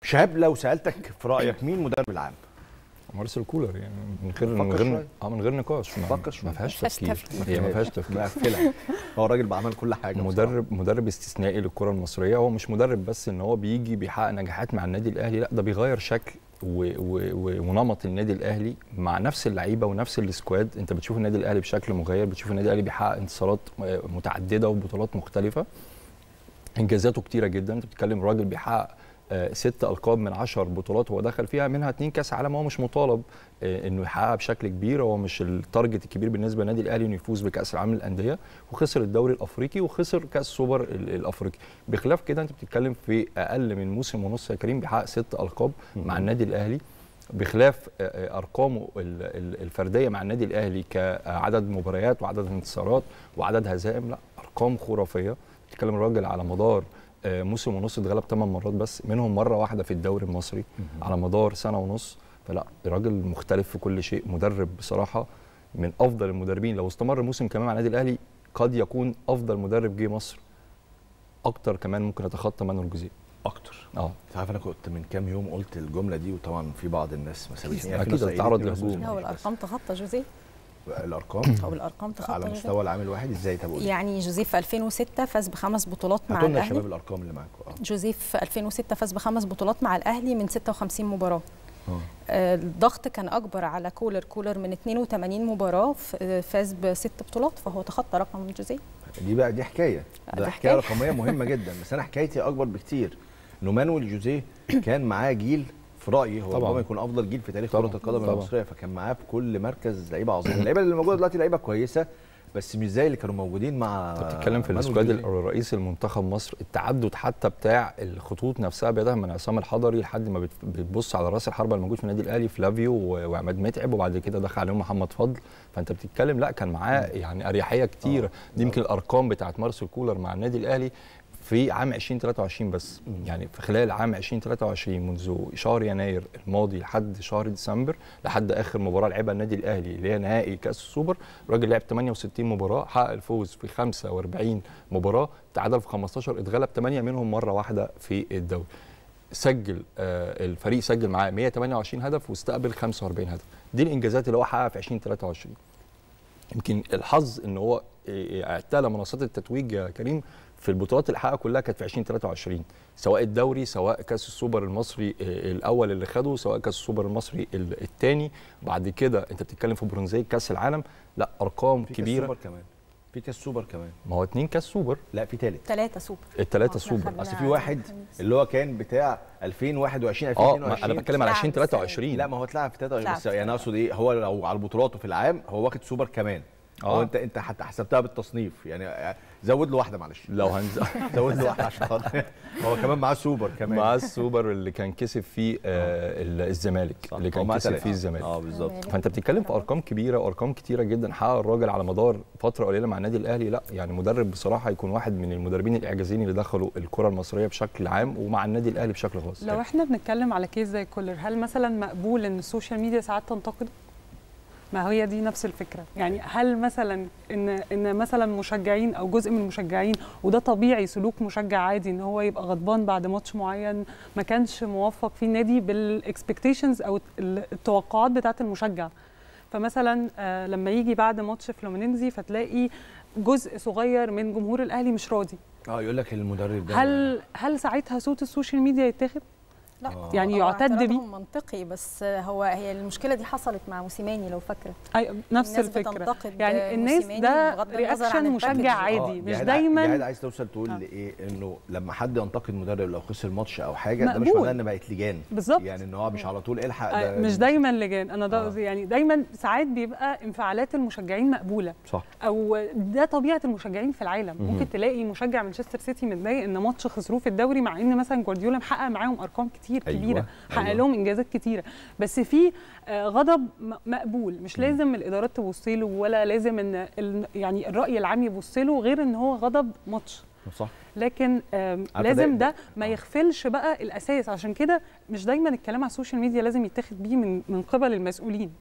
شهاب لو سالتك في رايك مين مدرب العام مارسيل كولر يعني من غير من فكر غير شوية. اه من غير نقاش ما- فكر شوية. ما فيهاش ما فيهاش تفكير تفكير. هي ما فيهاش تفكير مقفلها هو الراجل بعمل كل حاجه بصراحة. مدرب مدرب استثنائي للكره المصريه هو مش مدرب بس ان هو بيجي بيحقق نجاحات مع النادي الاهلي لا ده بيغير شكل و و و ونمط النادي الاهلي مع نفس اللعيبه ونفس السكواد انت بتشوف النادي الاهلي بشكل مغاير بتشوف النادي الاهلي بيحقق انتصارات آه، متعدده وبطولات مختلفه انجازاته كتيره جدا انت بتتكلم راجل بيحقق آه، ست القاب من عشر بطولات هو دخل فيها منها اتنين كاس عالم هو مش مطالب آه، انه يحققها بشكل كبير هو مش التارجت الكبير بالنسبه للنادي الاهلي انه يفوز بكاس العالم للانديه وخسر الدوري الافريقي وخسر كاس سوبر ال- الافريقي بخلاف كده انت بتتكلم في اقل من موسم ونص يا كريم بيحقق ست القاب مع النادي الاهلي بخلاف آه، آه، ارقامه ال- ال- الفرديه مع النادي الاهلي كعدد مباريات وعدد انتصارات وعدد هزائم لا ارقام خرافيه بتتكلم الراجل على مدار آه، موسم ونص اتغلب 8 مرات بس منهم مره واحده في الدوري المصري على مدار سنه ونص فلا راجل مختلف في كل شيء مدرب بصراحه من افضل المدربين لو استمر موسم كمان مع النادي الاهلي قد يكون افضل مدرب جه مصر اكتر كمان ممكن يتخطى مانويل جوزيه اكتر اه انت عارف انا كنت من كام يوم قلت الجمله دي وطبعا في بعض الناس ما سابتنيش أكيد في ناس هتتعرض أيدتني وناس ما لهجوم. لا هو سابتنيش. الارقام تخطى جوزيه الارقام او الارقام تخطى على جوزيه. مستوى العام الواحد ازاي طب قولي يعني جوزيه في 2006 فاز بخمس بطولات مع هاتوا لنا يا الاهلي شباب الارقام اللي معاكم اه جوزيه في 2006 فاز بخمس بطولات مع الاهلي من 56 مباراه آه. آه، الضغط كان اكبر على كولر كولر من 82 مباراه ف- آه، فاز بست بطولات فهو تخطى رقم جوزيه دي بقى دي حكايه آه، ده دي حكايه حكاية. رقميه مهمه جدا بس انا حكايتي اكبر بكتير انه مانويل جوزيه كان معاه جيل في رايي هو طبعاً. ربما يكون افضل جيل في تاريخ طبعاً. كره القدم طبعاً. المصريه فكان معاه في كل مركز لعيبه عظيمه اللعيبه اللي موجوده دلوقتي لعيبه كويسه بس مش زي اللي كانوا موجودين مع انت بتتكلم في مانويل السكواد جوزيه. الرئيسي لمنتخب مصر التعدد حتى بتاع الخطوط نفسها بدأ من عصام الحضري لحد ما بت- بتبص على راس الحربه الموجود في النادي الاهلي فلافيو و- وعماد متعب وبعد كده دخل عليهم محمد فضل فانت بتتكلم لا كان معاه يعني اريحيه كتيره دي يمكن الارقام بتاعت مارسيل كولر مع النادي الاهلي في عام 2023 بس يعني في خلال عام 2023 منذ شهر يناير الماضي لحد شهر ديسمبر لحد اخر مباراه لعبها النادي الاهلي اللي هي نهائي كاس السوبر الراجل لعب 68 مباراه حقق الفوز في 45 مباراه تعادل في 15 اتغلب 8 منهم مره واحده في الدوري سجل آه الفريق سجل معاه 128 هدف واستقبل 45 هدف دي الانجازات اللي هو حققها في 2023 يمكن الحظ ان هو آه، اعتلى منصات التتويج يا كريم في البطولات اللي حققها كلها كانت في 2023 سواء الدوري سواء كاس السوبر المصري آه، الاول اللي خده سواء كاس السوبر المصري الثاني بعد كده انت بتتكلم في برونزيه كاس العالم لا ارقام في كاس كبيره سوبر كمان في كاس سوبر كمان ما هو اتنين كاس سوبر لا في ثالث ثلاثة سوبر الثلاثه احنا سوبر خدنا- اصل في واحد اللي هو كان بتاع 2021 اه 2022 ما انا بتكلم على لا، 2023 لا ما هو اتلعب في 23 اتلعب بس في يعني اقصد ايه هو لو على بطولاته في العام هو واخد سوبر كمان آه. هو انت انت حتى حسبتها بالتصنيف يعني زود له واحده معلش لو هنز... زود له واحده عشان خاطر هو كمان معاه سوبر كمان مع السوبر اللي كان كسب فيه آه ال- الزمالك صح، اللي هو كان معاه كسب تلاتة. فيه الزمالك اه بالظبط فانت بتتكلم في ارقام كبيره وارقام كتيره جدا حقق الراجل على مدار فتره قليله مع النادي الاهلي لا يعني مدرب بصراحه يكون واحد من المدربين الاعجازيين اللي دخلوا الكره المصريه بشكل عام ومع النادي الاهلي بشكل خاص لو احنا بنتكلم على كيس زي كولر هل مثلا مقبول ان السوشيال ميديا ساعات تنتقده؟ ما هي دي نفس الفكره يعني هل مثلا ان ان مثلا مشجعين او جزء من المشجعين وده طبيعي سلوك مشجع عادي ان هو يبقى غضبان بعد ماتش معين ما كانش موفق فيه النادي بالاكسبكتيشنز او التوقعات بتاعه المشجع فمثلا آه، لما يجي بعد ماتش فلومينينزي فتلاقي جزء صغير من جمهور الاهلي مش راضي اه يقول لك المدرب ده هل هل ساعتها صوت السوشيال ميديا يتاخد لا آه. يعني هو يعتد بيه؟ اعتراضهم منطقي بس هو هي المشكله دي حصلت مع موسيماني لو فاكره أي نفس الناس الفكره بتنتقد يعني الناس موسيماني ده بغض النظر عن رياكشن مشجع الباكج. عادي آه، مش دي حاجة- دايما دي حاجة عايز توصل تقول آه. لايه انه لما حد ينتقد مدرب لو خسر ماتش او حاجه ده مش مقبول. معناه ان بقت لجان بالظبط يعني ان هو مش على طول الحق آه، ده مش دايما لجان انا ده آه. قصدي يعني دايما ساعات بيبقى انفعالات المشجعين مقبوله صح او ده طبيعه المشجعين في العالم مهم. ممكن تلاقي مشجع مانشستر سيتي متضايق ان ماتش خسروه في الدوري مع ان مثلا جوارديولا محقق معاهم ارقام كتير أيوة، كبيره حقق أيوة. لهم انجازات كتيره بس في آه، غضب م- مقبول مش لازم الادارات تبص له ولا لازم ان ال- يعني الراي العام يبص له غير ان هو غضب ماتش صح لكن آم، عارفة لازم ده- ده ما آه. يغفلش بقى الاساس عشان كده مش دايما الكلام على السوشيال ميديا لازم يتاخد بيه من من قبل المسؤولين